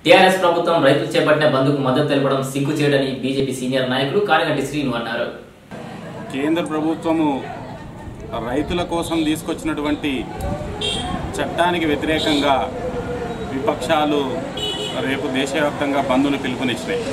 TRS ప్రభుత్వం రైతులు చేపట్టిన బంద్కు మద్దతు తెలపడం సిగ్గు చేయడని బీజేపీ సీనియర్ నాయకుడు కానిగంటి శ్రీను అన్నారు కేంద్ర ప్రభుత్వము రైతుల కోసం తీసుకొచ్చినటువంటి చట్టానికి వ్యతిరేకంగా విపక్షాలు రేపు దేశవ్యాప్తంగా బంద్ను పిలుపునిచ్చినాయి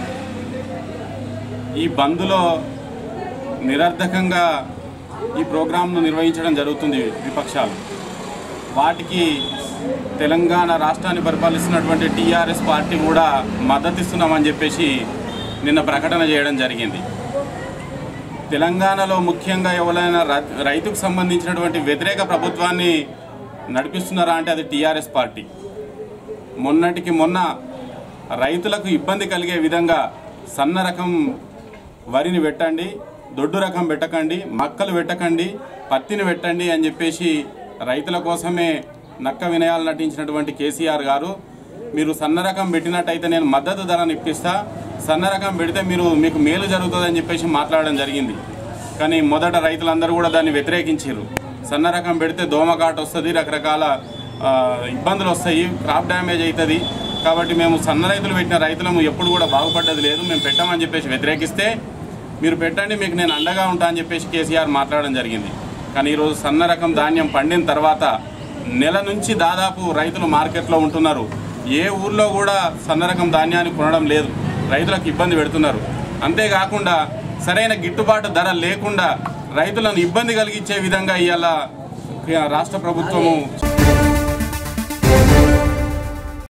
ఈ బంద్లో నిరర్ధకంగా ఈ ప్రోగ్రాంను నిర్వహించడం జరుగుతుంది విపక్షాలు వాటికి తెలంగాణ రాష్ట్రాన్ని పరిపాలిస్తున్నటువంటి టీఆర్ఎస్ పార్టీ కూడా మద్దతిస్తున్నామని చెప్పేసి నిన్న ప్రకటన చేయడం జరిగింది తెలంగాణలో ముఖ్యంగా ఎవరైనా ర- రైతుకు సంబంధించినటువంటి వ్యతిరేక ప్రభుత్వాన్ని నడిపిస్తున్నారా అంటే అది టీఆర్ఎస్ పార్టీ మొన్నటికి మొన్న రైతులకు ఇబ్బంది కలిగే విధంగా సన్న రకం వరిని పెట్టండి దొడ్డు రకం పెట్టకండి మక్కలు పెట్టకండి పత్తిని పెట్టండి అని చెప్పేసి రైతుల కోసమే నక్క వినయాలు నటించినటువంటి కేసీఆర్ గారు మీరు సన్న రకం పెట్టినట్టయితే నేను మద్దతు ధరను ఇప్పిస్తా సన్న రకం పెడితే మీరు మీకు మేలు జరుగుతుందని చెప్పేసి మాట్లాడడం జరిగింది కానీ మొదట రైతులందరూ కూడా దాన్ని వ్యతిరేకించారు సన్న రకం పెడితే దోమకాటు వస్తుంది రకరకాల ఆ, ఇబ్బందులు వస్తాయి క్రాప్ డ్యామేజ్ అవుతుంది కాబట్టి మేము సన్న రైతులు పెట్టిన రైతులము ఎప్పుడు కూడా బాగుపడ్డది లేదు మేము పెట్టామని చెప్పేసి వ్యతిరేకిస్తే మీరు పెట్టండి మీకు నేను అండగా ఉంటా అని చెప్పేసి కేసీఆర్ మాట్లాడడం జరిగింది కానీ ఈరోజు సన్న రకం ధాన్యం పండిన తర్వాత నెల నుంచి దాదాపు రైతులు మార్కెట్లో ఉంటున్నారు ఏ ఊర్లో కూడా సన్న రకం ధాన్యాన్ని కొనడం లేదు రైతులకు ఇబ్బంది పెడుతున్నారు అంతేకాకుండా సరైన గిట్టుబాటు ధర లేకుండా రైతులను ఇబ్బంది కలిగించే విధంగా ఇవాళ రాష్ట్ర ప్రభుత్వము